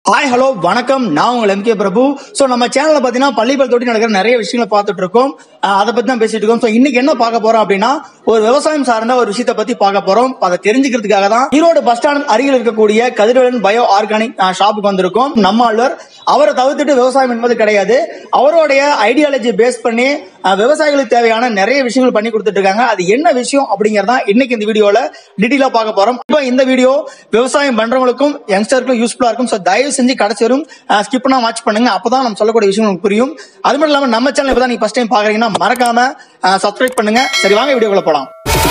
Hi hello வணக்கம் நான் உங்கள் எம்கே பிரபு ஸோ நம்ம சேனல்ல பார்த்தீங்கன்னா பள்ளிப்பல் தொட்டி நடக்கிற நிறைய விஷயங்களை பார்த்துட்டு இருக்கோம் அஹ் அதை பத்தி தான் பேசிட்டு இருக்கோம் ஸோ இன்னைக்கு என்ன பார்க்க போறோம் அப்படின்னா ஒரு விவசாயம் சார்ந்த ஒரு விஷயத்தை பத்தி பார்க்க போறோம் அதை தெரிஞ்சுக்கிறதுக்காக தான் ஈரோடு பஸ் ஸ்டாண்ட் அருகில் இருக்கக்கூடிய கதிரவன் பயோ ஆர்கானிக் ஷாப்புக்கு வந்திருக்கோம் நம்ம ஆழ்வர் அவரை தவிர்த்துட்டு விவசாயம் என்பது கிடையாது அவருடைய ஐடியாலஜி பேஸ் பண்ணி அஹ், விவசாயிகளுக்கு தேவையான நிறைய விஷயங்கள் பண்ணி கொடுத்துட்டு இருக்காங்க அது என்ன விஷயம் அப்படிங்கறதா இன்னைக்கு இந்த வீடியோல டீட்டெயிலா பார்க்க போறோம் இப்போ இந்த வீடியோ விவசாயம் பண்றவங்களுக்கும் யங்ஸ்டருக்கும் யூஸ்ஃபுல்லா இருக்கும் ஸோ தயவு செஞ்சு கடைசி வரும் ஸ்கிப் பண்ணா வாட்ச் பண்ணுங்க அப்பதான் நம்ம சொல்லக்கூடிய விஷயம் உங்களுக்கு புரியும் அது மட்டும் இல்லாம நம்ம சேனல் இப்பதான் நீங்க ஃபர்ஸ்ட் டைம் பாக்குறீங்கன்னா மறக்காம சப்ஸ்கிரைப் பண்ணுங்க சரி வாங்க வீடியோக்குள்ள போலாம்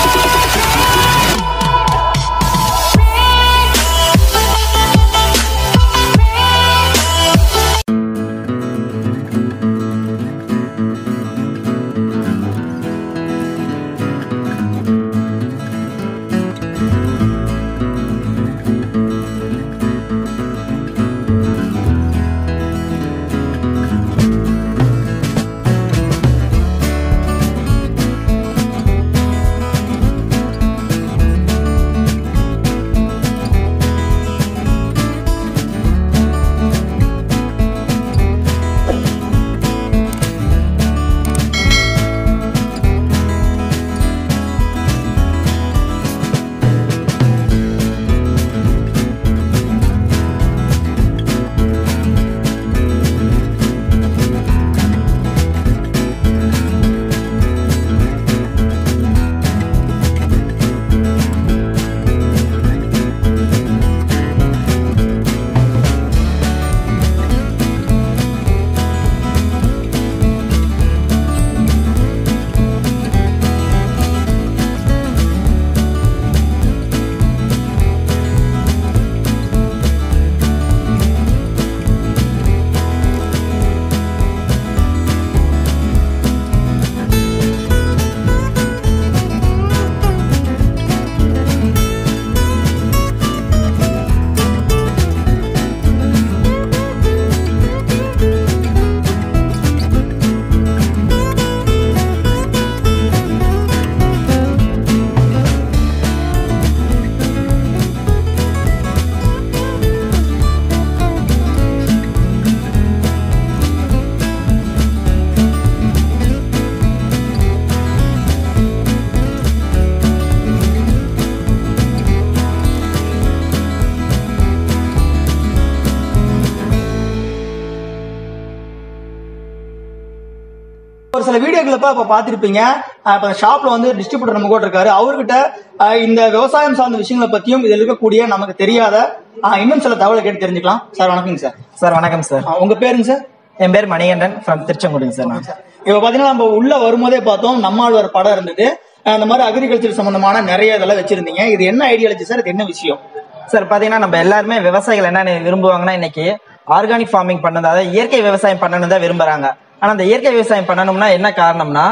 ஒரு சில வீடியோக்களை இப்ப பாத்திருப்பீங்க இப்ப ஷாப்ல வந்து டிஸ்ட்ரிபியூட்டர் நம்ம கூட இருக்காரு அவர்கிட்ட அஹ், இந்த விவசாயம் சார்ந்த விஷயங்களை பத்தியும் இதுல இருக்கக்கூடிய நமக்கு தெரியாத அஹ், இன்னும் சில தகவலை கேட்டு தெரிஞ்சுக்கலாம் சார் வணக்கங்க சார் சார் வணக்கம் சார் அஹ், உங்க பேருங்க சார் என் பேர் மணிகண்டன் ஃப்ரம் திருச்செங்கோடுங்க சார் நான் இப்ப பாத்தீங்கன்னா நம்ம உள்ள வரும்போதே பார்த்தோம் நம்மாழ்வார் படம் இருந்தது அஹ், இந்த மாதிரி அக்ரிகல்ச்சர் சம்பந்தமான நிறைய இதெல்லாம் வச்சிருந்தீங்க இது என்ன ஐடியாலஜி சார் இது என்ன விஷயம் சார் பாத்தீங்கன்னா நம்ம எல்லாருமே விவசாயிகள் என்ன விரும்புவாங்கன்னா இன்னைக்கு ஆர்கானிக் ஃபார்மிங் பண்ணது அதாவது இயற்கை விவசாயம் பண்ணணும் தான் விரும்புறாங்க ஆனா அந்த இயற்கை விவசாயம் பண்ணணும்னா என்ன காரணம்னா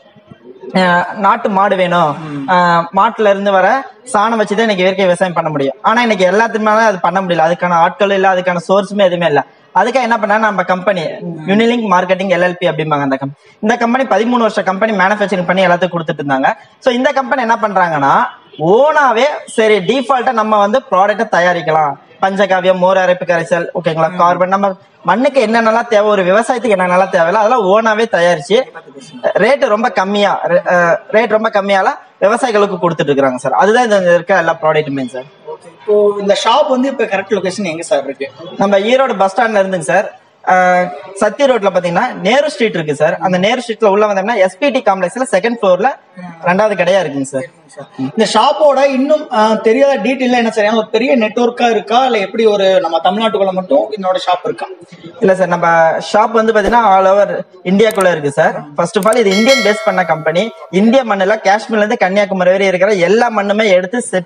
அஹ், நாட்டு மாடு வேணும் அஹ், மாட்டுல இருந்து வர சாணம் வச்சுதான் இன்னைக்கு இயற்கை விவசாயம் பண்ண முடியும் ஆனா இன்னைக்கு எல்லாத்துக்குமே அது பண்ண முடியல அதுக்கான ஆட்கள் இல்ல அதுக்கான சோர்ஸுமே எதுவுமே இல்ல அதுக்காக என்ன பண்ணா நம்ம கம்பெனி யூனிலிங்க் மார்க்கெட்டிங் எல்எல்பி அப்படிம்பாங்க அந்த கம்பெனி இந்த கம்பெனி பதிமூணு வருஷம் கம்பெனி மேனுஃபேக்சரிங் பண்ணி எல்லாத்துக்கும் கொடுத்துட்டு இருந்தாங்க சோ இந்த கம்பெனி என்ன பண்றாங்கன்னா ஓனாவே சரி டிஃபால்ட்டா நம்ம வந்து ப்ராடக்ட்டை தயாரிக்கலாம் பஞ்சகாவியம் மோர் அரைப்பு கரைசல் ஓகேங்களா கார்பன் நம்ம மண்ணுக்கு என்னென்னலாம் தேவை ஒரு விவசாயத்துக்கு என்னென்னலாம் தேவையில்ல அதெல்லாம் ஓனாவே தயாரிச்சு ரேட் ரொம்ப கம்மியா ரேட் ரொம்ப கம்மியால விவசாயிகளுக்கு கொடுத்துட்டு இருக்காங்க சார் அதுதான் இந்த இருக்க எல்லா ப்ராடக்ட்டுமே சார் இப்போ இந்த ஷாப் வந்து இப்ப கரெக்ட் லொகேஷன் எங்க சார் இருக்கு நம்ம ஈரோடு பஸ் ஸ்டாண்ட்ல இருந்துங்க சார் அஹ், சத்தி ரோட்ல பாத்தீங்கன்னா நேரு ஸ்ட்ரீட் இருக்கு சார் அந்த நேரு ஸ்ட்ரீட்ல உள்ள வந்தோம்னா எஸ்பிடி காம்ப்ளெக்ஸ்ல செகண்ட் ஃப்ளோர்ல ரெண்டாவது கடையா இருக்குங்க சார் இந்த ஷாப்போட இன்னும் அஹ், தெரியாத டீட்டெயில் என்ன சார் ஏன்னா ஒரு பெரிய நெட்வொர்க்கா இருக்கா இல்ல எப்படி ஒரு நம்ம தமிழ்நாட்டுக்குள்ள மட்டும் என்னோட ஷாப் இருக்கா இல்ல சார் நம்ம ஷாப் வந்து பாத்தீங்கன்னா ஆல் ஓவர் இந்தியாக்குள்ள இருக்கு சார் ஃபர்ஸ்ட் ஆஃப் ஆல் இது இந்தியன் பேஸ் பண்ண கம்பெனி இந்திய மண்ணுல காஷ்மீர்ல இருந்து கன்னியாகுமரி வரை இருக்கிற எல்லா மண்ணுமே எடுத்து செட்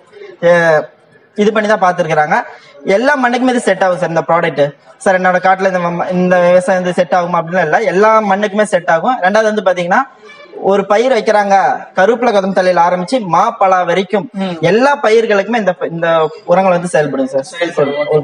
இது பண்ணி தான் பார்த்துருக்காங்க எல்லா மண்ணுக்குமே இது செட் ஆகும் சார் இந்த ப்ராடக்ட் சார் என்னோட காட்டுல இந்த ம- இந்த விவசாயம் வந்து செட் ஆகுமா அப்படின்னு இல்ல எல்லா மண்ணுக்குமே செட் ஆகும் ரெண்டாவது வந்து பாத்தீங்கன்னா ஒரு பயிர் வைக்கிறாங்க கருவேப்பிலை கதம் தலையில ஆரம்பிச்சு மா பலா வரைக்கும் எல்லா பயிர்களுக்குமே இந்த இந்த உரங்கள் வந்து செயல்படும் சார் ஓகே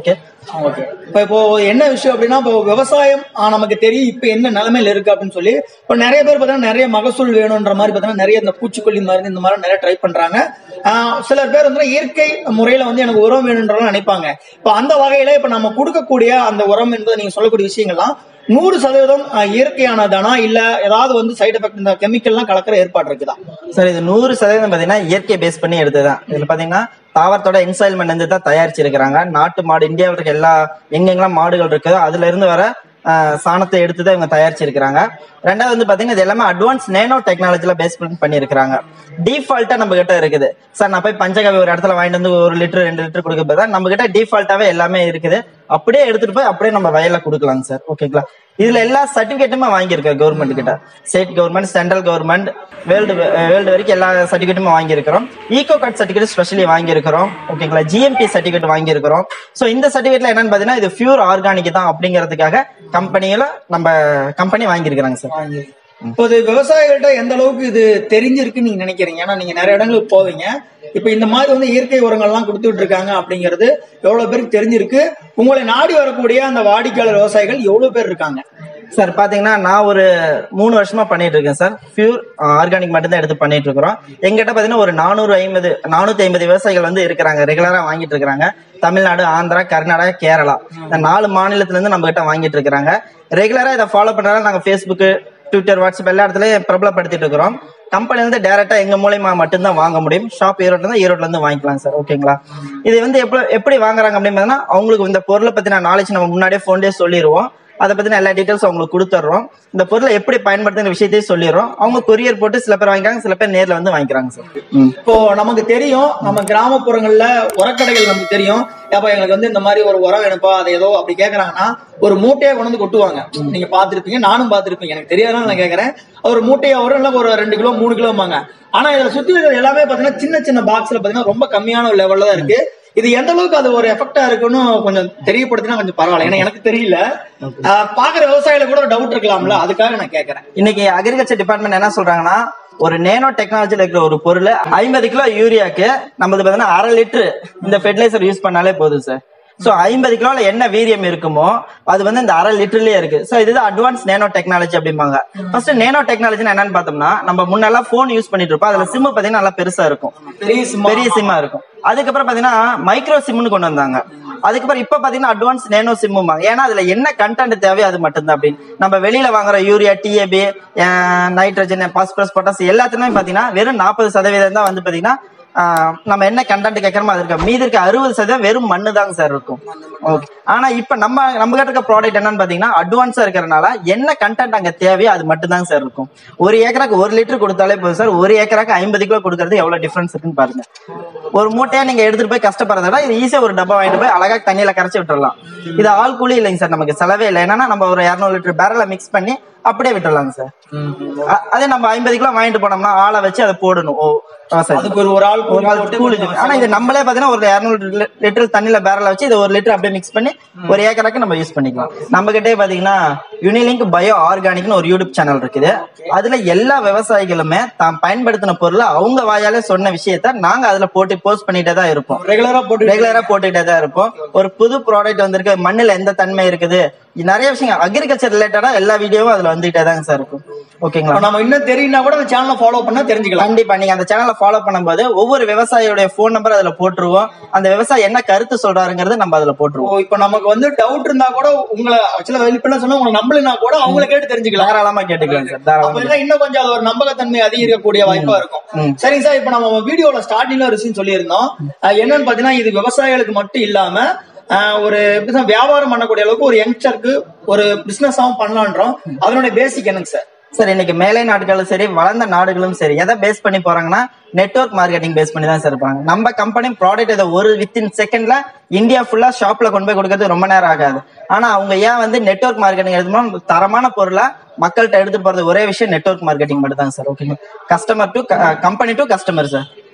ஓகே இப்போ இப்போ என்ன விஷயம் அப்படின்னா இப்போ விவசாயம் ஆ, நமக்கு தெரியும் இப்போ என்ன நிலைமையில இருக்கு அப்படின்னு சொல்லி இப்போ நிறைய பேர் பார்த்தீங்கன்னா நிறைய மகசூல் வேணுன்ற மாதிரி பார்த்தீங்கன்னா நிறைய இந்த பூச்சிக்கொல்லி மருந்து இந்த மாதிரி நிறைய ட்ரை பண்றாங்க ஆ, சிலர் பேர் வந்து இயற்கை முறையில வந்து எனக்கு உரம் வேணுன்றலாம் நினைப்பாங்க இப்போ அந்த வகையில இப்போ நம்ம கொடுக்கக்கூடிய அந்த உரம் என்பது நீங்க சொல்லக்கூடிய விஷயங்கள்லாம் நூறு சதவீதம் ஆ, இயற்கையானதானா இல்ல ஏதாவது வந்து சைடு எஃபெக்ட் இந்த கெமிக்கல்லாம் கலக்கிற ஏற்பாடு இருக்குதா சார் இது நூறு சதவீதம் பாத்தீங்கன்னா இயற்கை பேஸ் பண்ணி எடுத்ததுதான் இதுல பாத்தீங்கன்னா தாவரத்தோட என்சைல்மெண்ட் வந்து தான் தயாரிச்சிருக்கிறாங்க நாட்டு மாடு இந்தியாவில் இருக்க எல்லா எங்கெங்கெல்லாம் மாடுகள் இருக்குதோ அதுல இருந்து வர ஆஹ், சாணத்தை எடுத்து தான் இவங்க தயாரிச்சிருக்கிறாங்க ரெண்டாவது வந்து பாத்தீங்கன்னா இது எல்லாமே அட்வான்ஸ் நேனோ டெக்னாலஜில பேஸ் பண்ணி பண்ணிருக்காங்க டிஃபால்ட்டா நம்ம கிட்ட இருக்குது சார் நான் போய் பஞ்சகவி ஒரு இடத்துல வாங்கிட்டு வந்து ஒரு லிட்டர் ரெண்டு லிட்டர் கொடுக்க போதா நம்ம கிட்ட டிஃபால்ட்டாவே எல்லாமே இருக்குது அப்படியே எடுத்துட்டு போய் அப்படியே நம்ம வயல்ல கொடுக்கலாங்க சார் ஓகேங்களா இதுல எல்லா சர்டிபிகேட்டுமே வாங்கியிருக்கோம் கவர்மெண்ட் கிட்ட state government central government world world வரைக்கும் எல்லா சர்டிபிகேட்டுமே வாங்கியிருக்கிறோம் ஈகோ கார்ட் சர்டிபிகேட் ஸ்பெஷலி வாங்கியிருக்கிறோம் ஓகேங்களா ஜிஎம்பி சர்டிபிகேட் வாங்கியிருக்கிறோம் சோ இந்த சர்டிபிகேட்ல என்னன்னு பாத்தீங்கன்னா இது பியூர் ஆர்கானிக் தான் அப்படிங்கிறதுக்காக கம்பெனியில நம்ம கம்பெனி வாங்கியிருக்கிறாங்க சார் இப்போ இது விவசாயிகள்ட்ட எந்த அளவுக்கு இது தெரிஞ்சிருக்குன்னு நீங்க நினைக்கிறீங்க ஏன்னா நீங்க நிறைய இடங்களுக்கு போவீங்க இப்ப இந்த மாதிரி வந்து இயற்கை உரங்கள்லாம் கொடுத்துட்டு இருக்காங்க அப்படிங்கிறது எவ்வளவு பேருக்கு தெரிஞ்சிருக்கு உங்களை நாடி வரக்கூடிய அந்த வாடிக்கையாளர் விவசாயிகள் எவ்வளவு பேர் இருக்காங்க சார் பாத்தீங்கன்னா நான் ஒரு மூணு வருஷமா பண்ணிட்டு இருக்கேன் சார் பியூர் ஆர்கானிக் மட்டும் தான் எடுத்து பண்ணிட்டு இருக்கிறோம் எங்கிட்ட பாத்தீங்கன்னா ஒரு நானூறு ஐம்பது நானூத்தி ஐம்பது விவசாயிகள் வந்து இருக்கிறாங்க ரெகுலரா வாங்கிட்டு இருக்காங்க தமிழ்நாடு ஆந்திரா கர்நாடகா கேரளா இந்த நாலு மாநிலத்துல இருந்து நம்ம கிட்ட வாங்கிட்டு இருக்காங்க ரெகுலரா இதை ஃபாலோ பண்றதால நாங்க ஃபேஸ்புக் ட்விட்டர் வாட்ஸ்அப் எல்லா இடத்துலயும் பிரபலப்படுத்திட்டு இருக்கிறோம் கம்பெனி வந்து டைரக்டா எங்க மூலியமா மட்டும்தான் வாங்க முடியும் ஷாப் ஈரோட்ல இருந்து ஈரோட்ல இருந்து வாங்கிக்கலாம் சார் ஓகேங்களா இது வந்து எப்படி எப்படி வாங்குறாங்க அப்படின்னு பார்த்தீங்கன்னா அவங்களுக்கு இந்த பொருளை பத்தின நாலேஜ் நம்ம முன்னாடியே போன்லயே சொல்லிடுவோம் அதை பத்தின எல்லா டீடைல்ஸ் அவங்களுக்கு கொடுத்துட்றோம் இந்த பொருளை எப்படி பயன்படுத்துற விஷயத்தையும் சொல்லிடுறோம் அவங்க கொரியர் போட்டு சில பேர் வாங்கிக்கிறாங்க சில பேர் நேர்ல வந்து வாங்கிக்கிறாங்க சார் இப்போ நமக்கு தெரியும் நம்ம கிராமப்புறங்கள்ல உரக்கடைகள் நமக்கு தெரியும் ஏப்பா எங்களுக்கு வந்து இந்த மாதிரி ஒரு உரம் வேணும்ப்பா அதை ஏதோ அப்படி கேக்குறாங்கன்னா ஒரு மூட்டையா கொண்டு வந்து கொட்டுவாங்க நீங்க பாத்திருப்பீங்க நானும் பாத்திருப்பீங்க எனக்கு தெரியாதான் நான் கேக்குறேன் ஒரு மூட்டையா வரும் இல்ல ஒரு ரெண்டு கிலோ மூணு கிலோமாங்க ஆனா இதுல சுத்தி இருக்கிற எல்லாமே பாத்தீங்கன்னா சின்ன சின்ன பாக்ஸ்ல பாத்தீங்கன்னா ரொம்ப கம்மியான ஒரு லெவல்ல தான் இருக்கு இது எந்த அளவுக்கு அது ஒரு எஃபெக்டா இருக்குன்னு கொஞ்சம் தெரியப்படுத்தினா கொஞ்சம் பரவாயில்ல ஏன்னா எனக்கு தெரியல ஆஹ் பாக்குற விவசாயில கூட ஒரு டவுட் இருக்கலாம்ல அதுக்காக நான் கேக்குறேன் இன்னைக்கு அக்ரிகல்ச்சர் டிபார்ட்மெண்ட் என்ன சொல்றாங்கன்னா ஒரு நேனோ டெக்னாலஜில இருக்கிற ஒரு பொருள் ஐம்பது கிலோ யூரியாக்கு நம்மளது பாத்தீங்கன்னா அரை லிட்டர் இந்த ஃபெர்டிலைசர் யூஸ் பண்ணாலே போதும் சார் சோ ஐம்பது கிலோல என்ன வீரியம் இருக்குமோ அது வந்து இந்த அரை லிட்டர்லயே இருக்கு சோ இதுதான் அட்வான்ஸ் நேனோ டெக்னாலஜி அப்படிம்பாங்க ஃபர்ஸ்ட் நேனோ டெக்னாலஜி என்னன்னு பார்த்தோம்னா நம்ம முன்னெல்லாம் போன் யூஸ் பண்ணிட்டு இருப்போம் அதுல சிம் பாத்தீங்கன்னா நல்லா பெருசா இருக்கும் பெரிய சிம்மா பெரிய சிம்மா இருக்கும் அதுக்கப்புறம் பாத்தீங்கன்னா மைக்ரோ சிம்னு கொண்டு வந்தாங்க அதுக்கப்புறம் இப்ப பாத்தீங்கன்னா அட்வான்ஸ் நேனோ சிம்முமாங்க ஏன்னா அதுல என்ன கண்டென்ட் தேவையோ அது மட்டும்தான் அப்படின்னு நம்ம வெளியில வாங்குற urea DAP nitrogen phosphorus potash எல்லாத்துலயுமே பாத்தீங்கன்னா வெறும் நாற்பது சதவீதம் தான் வந்து பாத்தீங்கன்னா ஆஹ், நம்ம என்ன கண்டென்ட் கேட்கறோமோ அது இருக்கு மீதி இருக்க அறுபது சதவீதம் வெறும் மண்ணு தாங்க சார் இருக்கும் ஓகே ஆனா இப்ப நம்ம நம்ம கிட்ட இருக்க ப்ராடக்ட் என்னன்னு பாத்தீங்கன்னா அட்வான்ஸா இருக்கிறனால என்ன கண்டென்ட் அங்க தேவையோ அது மட்டும் தாங்க சார் இருக்கும் ஒரு ஏக்கராக்கு ஒரு லிட்டர் கொடுத்தாலே போதும் சார் ஒரு ஏக்கராக்கு ஐம்பது கிலோ கொடுக்கறது எவ்வளவு டிஃபரன்ஸ் இருக்குன்னு பாருங்க ஒரு மூட்டையா நீங்க எடுத்துட்டு போய் கஷ்டப்படுறத விட இது ஈஸியா ஒரு டப்பா வாங்கிட்டு போய் அழகா தண்ணியில கரைச்சி விட்டுறலாம் இது ஆள் கூலி இல்லைங்க சார் நமக்கு செலவே இல்லை என்னன்னா நம்ம ஒரு இரநூறு லிட்டர் பேரல மிக்ஸ் பண்ணி அப்படியே விட்டுறலாங்க சார் அ- அதே நம்ம ஐம்பது கிலோ வாங்கிட்டு போனோம்னா ஆளை வச்சு அதை போடணும் ஓ விவசாயத்துக்கு. அதுக்கு ஒரு ஒரு ஆள் ஒரு நாள் கூலி இருக்கு. ஆனா இது நம்மளே பாத்தீங்கன்னா ஒரு இருநூறு லிட்டர் தண்ணியில பேரல வச்சு இது ஒரு லிட்டர் அப்படியே மிக்ஸ் பண்ணி ஒரு ஏக்கராக்கு நம்ம யூஸ் பண்ணிக்கலாம் நம்ம கிட்டே பாத்தீங்கன்னா யூனிலிங்க் பயோ ஆர்கானிக்னு ஒரு யூடியூப் சேனல் இருக்குது அதுல எல்லா விவசாயிகளுமே தான் பயன்படுத்தின பொருளை அவங்க வாயாலே சொன்ன விஷயத்த நாங்க அதுல போட்டு போஸ்ட் பண்ணிட்டே தான் இருப்போம் ரெகுலரா போட்டு ரெகுலரா போட்டுக்கிட்டே தான் இருப்போம் ஒரு புது ப்ராடக்ட் வந்திருக்கு மண்ணுல எந்த தன்மை இருக்குது நிறைய விஷயங்கள் அக்ரிகல்ச்சர் ரிலேட்டடா எல்லா வீடியோவும் அதுல வந்துகிட்டே தாங்க சார் இருக்கும் ஓகேங்களா இப்ப நம்ம இன்னும் தெரியும்னா கூட அந்த சேனலை ஃபாலோ பண்ணா தெரிஞ்சுக்கலாம் கண்டிப்பா நீங்க அந்த சேனலை ஃபாலோ பண்ணும்போது ஒவ்வொரு விவசாயியோட போன் நம்பர் அதுல போட்டுருவோம் அந்த விவசாயி என்ன கருத்து சொல்றாருங்கிறது நம்ம அதுல போட்டுருவோம் ஓ, இப்ப நமக்கு வந்து டவுட் இருந்தா கூட உங்களை ஆக்சுவலா வெளிப்பட சொன்னா உங்களை நம்பலனா கூட அவங்கள கேட்டு தெரிஞ்சுக்கலாம் தாராளமா கேட்டுக்கலாம் சார் அப்ப தாராளமா இல்ல இன்னும் கொஞ்சம் அது ஒரு நம்பகத்தன்மை அதிகரிக்கக்கூடிய வாய்ப்பா இருக்கும் ம். சரிங்க சார் இப்ப நம்ம வீடியோல ஸ்டார்டிங்ல ஒரு விஷயம் சொல்லியிருந்தோம் அஹ் என்னன்னு பாத்தீங்கன்னா இது விவசாயிகளுக்கு மட்டும் இல்லாம அஹ் ஒரு எப்படி சொல்ல, வியாபாரம் பண்ணக்கூடிய அளவுக்கு ஒரு யங்ஸ்டருக்கு ஒரு பிசினஸாவும் பண்ணலான்றோம் அதனுடைய பேசிக் என்னங்க சார் சார் இன்னைக்கு மேலை நாடுகளும் சரி வளர்ந்த நாடுகளும் சரி எதை பேஸ் பண்ணி போறாங்கன்னா நெட்வொர்க் மார்க்கெட்டிங் பேஸ் பண்ணி தான் சார் இருப்பாங்க நம்ம கம்பெனி ப்ராடக்ட் இதை ஒரு வித்தின் செகண்ட்ல இந்தியா ஃபுல்லா ஷாப்ல கொண்டு போய் கொடுக்கறது ரொம்ப நேரம் ஆகாது ஆனா அவங்க ஏன் வந்து நெட்வொர்க் மார்க்கெட்டிங் எடுத்தோம்னா தரமான பொருளை மக்கள்கிட்ட எடுத்துட்டு போறது ஒரே விஷயம் நெட்வொர்க் மார்க்கெட்டிங் மட்டும் தான் சார் ஓகேங்க customer to company to customer sir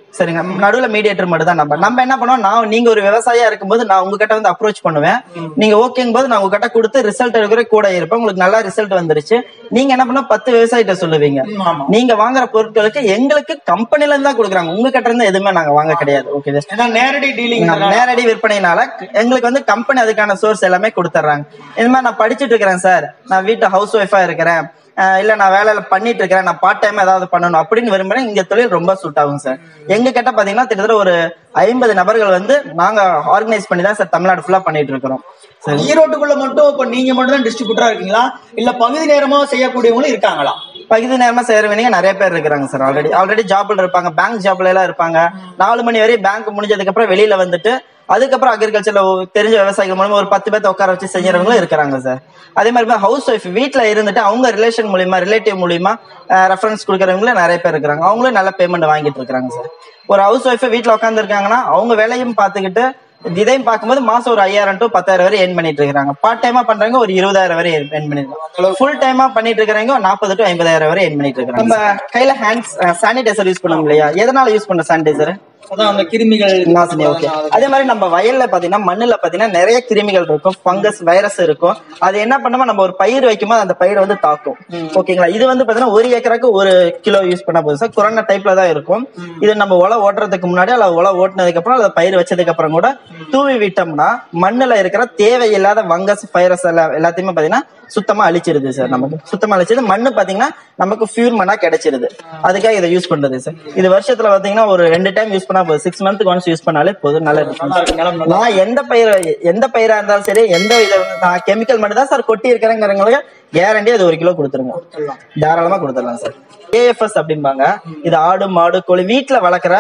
சரிங்க நடுவுல மீடியேட்டர் மட்டும் தான் நம்ம நம்ம என்ன பண்ணுவோம் நான் நீங்க ஒரு விவசாயியா இருக்கும்போது நான் உங்ககிட்ட வந்து அப்ரோச் பண்ணுவேன் நீங்க ஓகேங்க போது நான் உங்ககிட்ட கொடுத்து ரிசல்ட் எடுக்கிற கூட இருப்பேன் உங்களுக்கு நல்லா ரிசல்ட் வந்துருச்சு நீங்க என்ன பண்ண பத்து விவசாயிட்ட சொல்லுவீங்க ம், ஆமா நீங்க வாங்குற பொருட்களுக்கு எங்களுக்கு கம்பெனில இருந்து தான் கொடுக்குறாங்க உங்க கிட்ட இருந்து எதுவுமே நாங்க வாங்க கிடையாது ஓகே ஏன்னா நேரடி டீலிங் நம்ம நேரடி விற்பனைனால எங்களுக்கு வந்து கம்பெனி அதுக்கான சோர்ஸ் எல்லாமே கொடுத்துட்றாங்க இந்த மாதிரி நான் படிச்சுட்டு இருக்கிறேன் சார் நான் வீட்டு ஹவுஸ் ஒய்ஃபா இருக்கிறேன் அஹ் இல்ல நான் வேலையில பண்ணிட்டு இருக்கிறேன் நான் பார்ட் டைம் ஏதாவது பண்ணணும் அப்படின்னு விரும்புறேன் இங்க தொழில் ரொம்ப சூட் ஆகும் சார் எங்க கிட்ட பாத்தீங்கன்னா கிட்டத்தட்ட ஒரு ஐம்பது நபர்கள் வந்து நாங்க ஆர்கனைஸ் பண்ணி தான் சார் தமிழ்நாடு ஃபுல்லா பண்ணிட்டு இருக்கிறோம் சரி ஈரோட்டுக்குள்ள மட்டும் இப்ப நீங்க மட்டும் தான் டிஸ்ட்ரிபியூட்டரா இருக்கீங்களா இல்ல பகுதி நேரமா செய்யக்கூடியவங்களும் இருக்காங்களா பகுதி நேரமா சேருவீங்க நிறைய பேர் இருக்கிறாங்க சார் ஆல்ரெடி ஆல்ரெடி ஜாப்ல இருப்பாங்க பேங்க் ஜாப்ல எல்லாம் இருப்பாங்க நாலு மணி வரை பேங்க் முடிஞ்சதுக்கு அப்புறம் வெளியில வந்துட்டு அதுக்கப்புறம் அக்ரிகல்ச்சர்ல தெரிஞ்ச விவசாயிகள் மூலமா ஒரு பத்து பேர்த்த உட்கார வச்சு செய்யறவங்களும் இருக்கிறாங்க சார் அதே மாதிரி ஹவுஸ் ஒய்ஃப் வீட்ல இருந்துட்டு அவங்க ரிலேஷன் மூலியமா ரிலேட்டிவ் மூலியமா ரெஃபரன்ஸ் கொடுக்கறவங்களும் நிறைய பேர் இருக்கிறாங்க அவங்களும் நல்ல பேமெண்ட் வாங்கிட்டு இருக்காங்க சார் ஒரு ஹவுஸ் ஒய்ஃப் வீட்ல உட்கார்ந்து இருக்காங்கன்னா அவங்க வேலையும் பார்த்துக்கிட்டு இதையும் பார்க்கும்போது மாசம் ஒரு ஐயாயிரம் டு பத்தாயிரம் வரை ஏர்ன் பண்ணிட்டு இருக்காங்க பார்ட் டைமா பண்றவங்க ஒரு இருபதாயிரம் வரை ஏர்ன் பண்ணிருக்காங்க ஃபுல் டைமா பண்ணிட்டு இருக்கிறவங்க நாற்பது டு ஐம்பதாயிரம் வரை ஏர்ன் பண்ணிட்டு இருக்காங்க நம்ம கையில ஹேண்ட் சானிடைசர் யூஸ் பண்ணுவோம் இல்லையா எதனால யூஸ் பண்ண சானிடைசர் அதான் அந்த கிருமிகள் நாசினி ஓகே அதே மாதிரி நம்ம வயல்ல பாத்தீங்கன்னா மண்ணுல பாத்தீங்கன்னா நிறைய கிருமிகள் இருக்கும் ஃபங்கஸ் வைரஸ் இருக்கும் அது என்ன பண்ணுமோ நம்ம ஒரு பயிர் வைக்கும்போது அந்த பயிரை வந்து தாக்கும் ஓகேங்களா இது வந்து பாத்தீங்கன்னா ஒரு ஏக்கருக்கு ஒரு கிலோ யூஸ் பண்ண போதும் சார் கொரோனா டைப்ல தான் இருக்கும் இது நம்ம உழ ஓட்டுறதுக்கு முன்னாடி அல்ல உழ ஓட்டுனதுக்கு அப்புறம் அல்லது பயிர் வச்சதுக்கு அப்புறம் கூட தூவி விட்டோம்னா மண்ணுல இருக்கிற தேவையில்லாத ஃபங்கஸ் வைரஸ் எல்லாம் எல்லாத்தையுமே பாத்தீங்கன்னா சுத்தமா அழிச்சிருது சார் நமக்கு சுத்தமா அழிச்சிருது மண்ணு பாத்தீங்கன்னா நமக்கு பியூர் மண்ணா கிடைச்சிருது அதுக்காக இதை யூஸ் பண்றது சார் இது வருஷத்துல பாத்தீங்கன்னா ஒரு ரெண்டு டைம் யூஸ் பண்ணா போதும் சிக்ஸ் மந்த்துக்கு ஒன்ஸ் யூஸ் பண்ணாலே போதும் நல்ல நல்லா இருக்கு நிலம் நல்லா நான் எந்த பயிர் எந்த பயிரா இருந்தாலும் சரி எந்த இதை நான் கெமிக்கல் மட்டும் தான் சார் கொட்டி இருக்கிறேங்கிறவங்களுக்கு கேரண்டி அது ஒரு கிலோ கொடுத்துருங்க தாராளமா கொடுத்துடலாம் சார் ஏஎஃப்எஸ் அப்படிம்பாங்க இது ஆடு மாடு கோழி வீட்டுல வளர்க்குற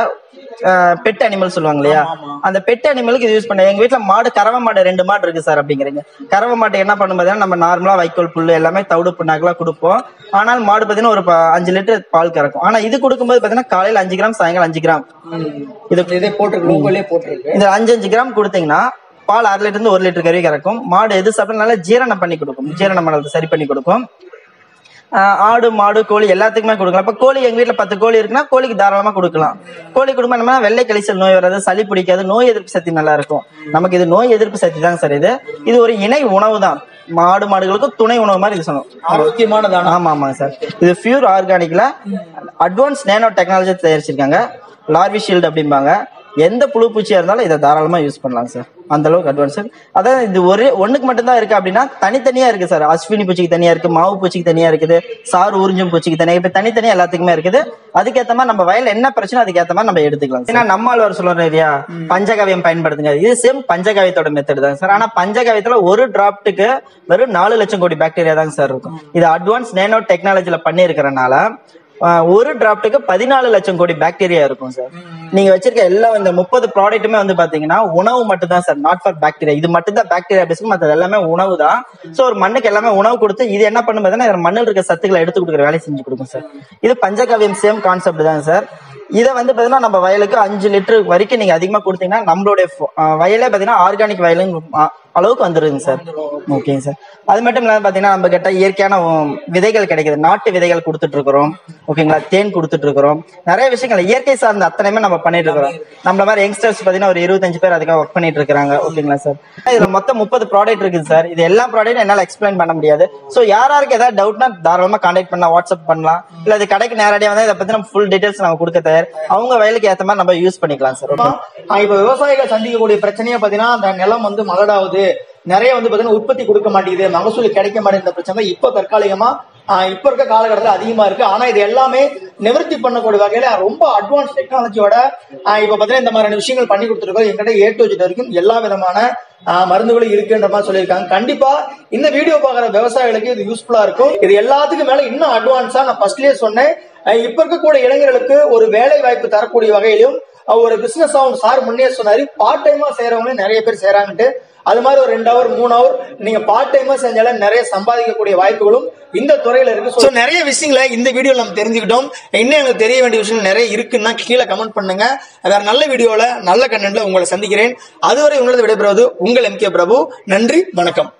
பெட் அனிமல் சொல்லுவாங்க இல்லையா அந்த பெட் அனிமலுக்கு இது யூஸ் பண்ண எங்க வீட்ல மாடு கறவை மாடு ரெண்டு மாடு இருக்கு சார் அப்படிங்கிறீங்க கறவை மாட்டு என்ன பண்ணும் பார்த்தீங்கன்னா நம்ம நார்மலா வைக்கோல் புல்லு எல்லாமே தவிடு புண்ணாக்கெல்லாம் கொடுப்போம் ஆனால் மாடு பார்த்தீங்கன்னா ஒரு ப- அஞ்சு லிட்டர் பால் கறக்கும் ஆனா இது கொடுக்கும்போது பார்த்தீங்கன்னா காலையில அஞ்சு கிராம் சாயங்காலம் அஞ்சு கிராம் இது இதே போட்டிருக்கு லோகோலயே போட்டிருக்கு இந்த அஞ்சு அஞ்சு கிராம் கொடுத்தீங்கன்னா பால் அரை லிட்டர் இருந்து ஒரு லிட்டர் கறி கறக்கும் மாடு எது சாப்பிட்டா நல்லா ஜீரணம் பண்ணி கொடுக்கும் ஜீரணம் பண்ணது சரி பண்ணி கொடுக்கும் ஆஹ் ஆடு மாடு கோழி எல்லாத்துக்குமே கொடுக்கலாம் இப்ப கோழி எங்க வீட்ல பத்து கோழி இருக்குன்னா கோழிக்கு தாராளமா கொடுக்கலாம் கோழி கொடுக்கும் என்ன வெள்ளை கழிச்சல் நோய் வராது சளி பிடிக்காது நோய் எதிர்ப்பு சக்தி நல்லா இருக்கும் நமக்கு இது நோய் எதிர்ப்பு சக்தி தான் சார் இது இது ஒரு இணை உணவு தான் மாடு மாடுகளுக்கு துணை உணவு மாதிரி இது சொல்லணும் ஆரோக்கியமானதான ஆமா ஆமாங்க சார் இது பியூர் ஆர்கானிக்ல அட்வான்ஸ் நேனோ டெக்னாலஜி தயாரிச்சிருக்காங்க லார்வி ஷீல்டு அப்படிம்பாங்க எந்த புழு பூச்சியா இருந்தாலும் இதை தாராளமா யூஸ் பண்ணலாம் சார் அந்த அளவுக்கு அட்வான்ஸ் அதாவது இது ஒரே ஒண்ணுக்கு மட்டும்தான் இருக்கு அப்படின்னா தனித்தனியா இருக்கு சார் அஸ்வினி பூச்சிக்கு தனியா இருக்கு மாவு பூச்சிக்கு தனியா இருக்குது சாறு உறிஞ்சும் பூச்சிக்கு தனியா இப்ப தனித்தனியா எல்லாத்துக்குமே இருக்குது அதுக்கேத்த மாதிரி நம்ம வயல்ல என்ன பிரச்சனை அதுக்கேத்த மாதிரி நம்ம எடுத்துக்கலாம் ஏன்னா நம்மாழ்வார் சொல்றோம் இல்லையா பஞ்சகாவியம் பயன்படுத்துங்க இது சேம் பஞ்சகாவியத்தோட மெத்தட் தான் சார் ஆனா பஞ்சகாவியத்துல ஒரு டிராப்ட்டுக்கு வெறும் நாலு லட்சம் கோடி பாக்டீரியா தாங்க சார் இருக்கும் இது அட்வான்ஸ் நேனோ டெக்னாலஜில பண்ணி இருக்கிறனால ஒரு டிராப்ட்டுக்கு பதினாலு லட்சம் கோடி பாக்டீரியா இருக்கும் சார் நீங்க வச்சிருக்க எல்லா இந்த முப்பது ப்ராடக்ட்டுமே வந்து பாத்தீங்கன்னா உணவு மட்டும் தான் சார் நாட் ஃபார் பாக்டீரியா இது மட்டும் தான் பாக்டீரியா பேசுக்கு மற்றது எல்லாமே உணவு தான் சோ ஒரு மண்ணுக்கு எல்லாமே உணவு கொடுத்து இது என்ன பண்ணும் பார்த்தீங்கன்னா இதுல மண்ணில் இருக்க சத்துக்களை எடுத்து கொடுக்குற வேலையை செஞ்சு கொடுக்கும் சார் இது பஞ்சகாவியம் சேம் கான்செப்ட் தான் சார் இதை வந்து பாத்தீங்கன்னா நம்ம வயலுக்கு அஞ்சு லிட்டர் வரைக்கும் நீங்க அதிகமா கொடுத்தீங்கன்னா நம்மளுடைய ஃபோ- அஹ் வயலே பாத்தீங்கன்னா ஆர்கானிக் வயலுங்க அஹ் அளவுக்கு வந்துருங்க சார் ஓகேங்க சார் அது மட்டும் இல்லாம பாத்தீங்கன்னா நம்ம கிட்ட இயற்கையான உம், விதைகள் கிடைக்குது நாட்டு விதைகள் கொடுத்துட்டு இருக்கிறோம் ஓகேங்களா தேன் கொடுத்துட்டு இருக்கிறோம் நிறைய விஷயங்கள் இயற்கை சார்ந்த அத்தனையுமே நம்ம பண்ணிட்டு இருக்கிறோம் நம்மள மாதிரி யங்ஸ்டர்ஸ் பாத்தீங்கன்னா ஒரு இருபத்தஞ்சு பேர் அதுக்காக ஒர்க் பண்ணிட்டு இருக்காங்க ஓகேங்களா சார் இதுல மொத்தம் முப்பது ப்ராடக்ட் இருக்குது சார் இது எல்லா ப்ராடக்ட்டும் என்னால எக்ஸ்பிளைன் பண்ண முடியாது சோ யார் யாருக்கு ஏதாவது டவுட்னா தாராளமா கான்டாக்ட் பண்ணலாம் வாட்ஸ்அப் பண்ணலாம் இல்ல அது கடைக்கு நேரடியா வந்து இதை பத்தி நம்ம ஃபுல் டீடைல்ஸ் நம்ம கொடுக்க தயார் அவங்க வயலுக்கு ஏத்த மாதிரி நம்ம யூஸ் பண்ணிக்கலாம் சார் ஓகே ஆஹ் இப்ப விவசாயிகள் சந்திக்கக்கூடிய பிரச்சனையே பாத்தீங்கன்னா அந்த நிலம் வந்து மலடாகுது நிறைய வந்து பாத்தீங்கன்னா உற்பத்தி கொடுக்க மாட்டேங்குது மகசூல் கிடைக்க மாட்டேங்குற பிரச்சனை இப்ப தற்காலிகமா ஆஹ் இப்ப இருக்க காலகட்டத்துல அதிகமா இருக்கு ஆனா இது எல்லாமே நிவர்த்தி பண்ணக்கூடிய வகையில ரொம்ப அட்வான்ஸ் டெக்னாலஜியோட ஆஹ் இப்ப பாத்தீங்கன்னா இந்த மாதிரியான விஷயங்கள் பண்ணி கொடுத்துருக்கோம் எங்கிட்ட ஏ டு Z வரைக்கும் எல்லா விதமான ஆஹ் மருந்துகளும் இருக்குன்ற மாதிரி சொல்லியிருக்காங்க கண்டிப்பா இந்த வீடியோ பாக்குற விவசாயிகளுக்கு இது யூஸ்ஃபுல்லா இருக்கும் இது எல்லாத்துக்கும் மேல இன்னும் அட்வான்ஸா நான் ஃபர்ஸ்ட்லயே சொன்னேன் ஆஹ் இப்ப இருக்கக்கூடிய இளைஞர்களுக்கு ஒரு வேலை வாய்ப்பு தரக்கூடிய வகையிலும் அஹ் ஒரு பிசினஸ் ஆகும் சார் முன்னே சொன்னாரு பார்ட் டைமா செய்யறவங்களும் நிறைய பேர் செய்யறாங்கன்ட்டு அது மாதிரி ஒரு ரெண்டு ஹவர் மூணு ஹவர் நீங்க பார்ட் டைமா செஞ்சாலும் நிறைய சம்பாதிக்கக்கூடிய வாய்ப்புகளும் இந்த துறையில இருக்கு ஸோ நிறைய விஷயங்களை இந்த வீடியோல நம்ம தெரிஞ்சுக்கிட்டோம் இன்னும் எனக்கு தெரிய வேண்டிய விஷயம் நிறைய இருக்குன்னா கீழே கமெண்ட் பண்ணுங்க வேற நல்ல வீடியோல நல்ல கண்டென்ட்ல உங்களை சந்திக்கிறேன் அதுவரை உங்களது விடைபெறுவது உங்கள் எம் கே பிரபு நன்றி வணக்கம்